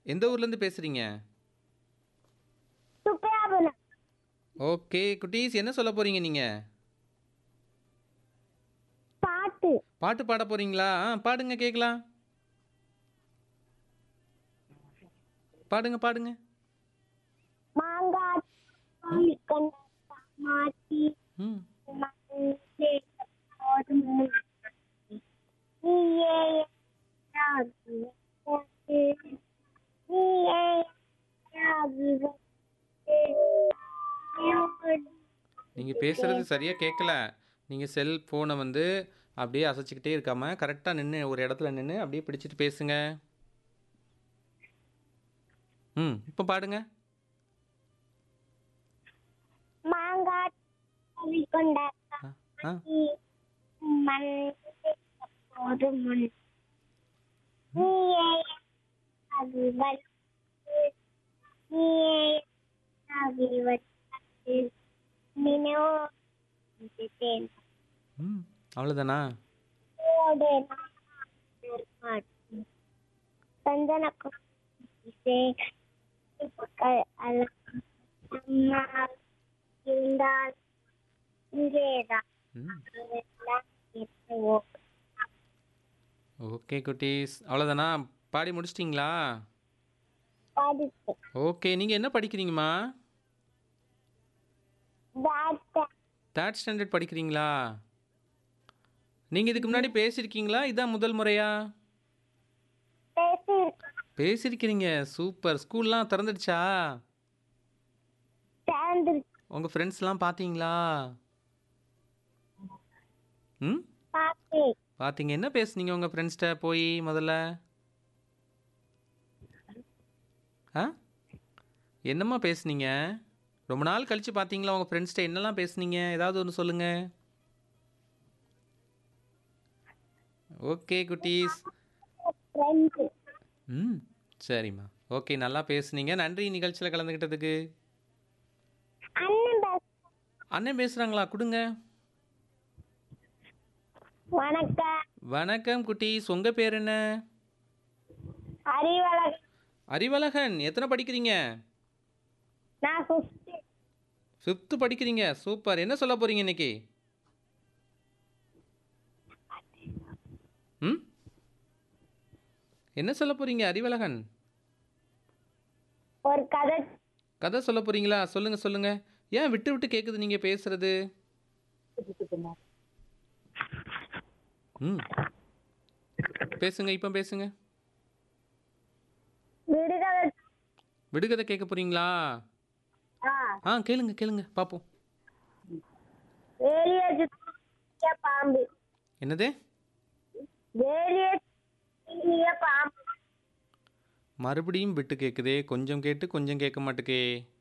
எந்த ஊர்லேருந்து பேசுகிறீங்க சுப்பையாபுரம் ஓகே குட்டீஸ் என்ன சொல்ல போகிறீங்க நீங்கள் பாட்டு பாட்டு பாட போகிறீங்களா ஆ பாடுங்க கேட்கலாம் பாடுங்க பாடுங்க மாங்காய் கண்ட மாட்டி ம் மண்ணே போதும் நீயே யாகு நீயே யாகு நீங்கள் பேசுகிறது சரியாக கேட்கல நீங்கள் செல் ஃபோனை வந்து அப்படியே அசைச்சிக்கிட்டே இருக்காம கரெக்டாக நின்று ஒரு இடத்துல நின்று அப்படியே பிடிச்சிட்டு பேசுங்க ம் இப்போ பாடுங்க மாங்காய் கொண்ட ஆ ஆ மண் போது முன் நீயே அது நீயே அது நினைவு ம் அவ்வளோதானா சந்தன அம்மா இருந்தால் இங்கேதான் ம் அதெல்லாம் எப்பவோ. ஓகே குட்டீஸ் அவ்வளோதானா பாடி முடிச்சிட்டிங்களா படிப்பு. ஓகே நீங்கள் என்ன படிக்கிறீங்கம்மா டாக்டர் தேர்ட் ஸ்டாண்டர்ட் படிக்கிறீங்களா நீங்கள் இதுக்கு முன்னாடி பேசியிருக்கீங்களா இதான் முதல் முறையா பேசியிருக்கோம். பேசியிருக்கிறீங்க சூப்பர் ஸ்கூல்லாம் திறந்துடுச்சா சேர்ந்திருக்கு. உங்கள் ஃப்ரெண்ட்ஸ்லாம் பார்த்தீங்களா ம் பார்த்தேன். பார்த்தீங்க என்ன பேசுனீங்க உங்கள் ஃப்ரெண்ட்ஸ்கிட்ட போய் முதல்ல ஆ என்னம்மா பேசுனீங்க ரொம்ப நாள் கழித்து பார்த்தீங்களா உங்கள் ஃப்ரெண்ட்ஸ்கிட்ட என்னெல்லாம் பேசுனீங்க ஏதாவது ஒன்று சொல்லுங்கள் ஓகே குட்டீஸ் friends. ம் சரிம்மா ஓகே நல்லா பேசுனீங்க நன்றி நிகழ்ச்சியில் கலந்துக்கிட்டதுக்கு அண்ணன் பேச- அண்ணன் பேசுகிறாங்களா கொடுங்க வணக்கம் வணக்கம் குட்டீஸ் உங்கள் பேர் என்ன அறிவழகன் அறிவழகன் எத்தனை படிக்கிறீங்க நான் fifth. ஃபிஃப்த்து படிக்கிறீங்க சூப்பர் என்ன சொல்ல போகிறீங்க இன்னைக்கு ம் என்ன சொல்ல போகிறீங்க அறிவழகன் ஒரு கதை கதை சொல்ல போகிறீங்களா சொல்லுங்கள் சொல்லுங்கள் ஏன் விட்டு விட்டு கேட்குது நீங்கள் பேசுறது ம் பேசுங்க இப்போ பேசுங்க விடுதலை விடுகதை கேட்க போகிறீங்களா ஆ, ஆ கேளுங்க கேளுங்க பார்ப்போம் வேலியை சுற்றிய பாம்பு என்னது வேலியை சுற்றிய பாம்பு மறுபடியும் விட்டு கேட்குதே கொஞ்சம் கேட்டு கொஞ்சம் கேட்க மாட்டுக்கே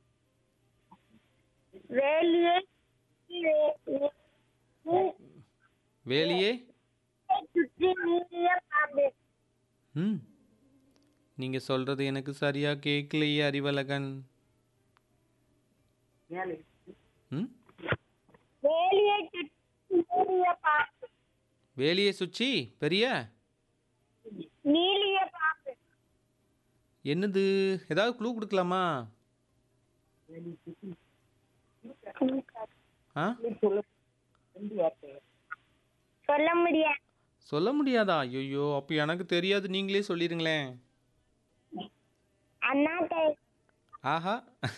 வேலியை வே- வே- நீ- வேலியே சுற்றி நீரிய பாம்பு ம் நீங்கள் சொல்கிறது எனக்கு சரியாக கேட்கலையே அறிவழகன் ம் வேலியை சுற்றி நீரிய பாம்பு வேலியை சுற்றி பெரிய நீலிய பாம்பு என்னது ஏதாவது க்ளூ கொடுக்கலாமா ஆ சொல்ல முடியாது சொல்ல முடியாதா ஐயோ அப்போ எனக்கு தெரியாது நீங்களே சொல்லிடுங்களேன் அண்ணா கை- ஆஹா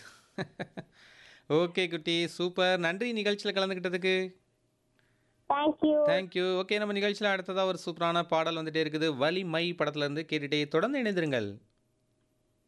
ஓகே குட்டி சூப்பர் நன்றி நிகழ்ச்சியில் கலந்துக்கிட்டதுக்கு Thank you தேங்க்யூ ஓகே நம்ம நிகழ்ச்சியில் அடுத்ததாக ஒரு சூப்பரான பாடல் வந்துட்டே இருக்குது வலிமை படத்துல இருந்து கேட்டுட்டே தொடர்ந்து இணைந்திருங்கள்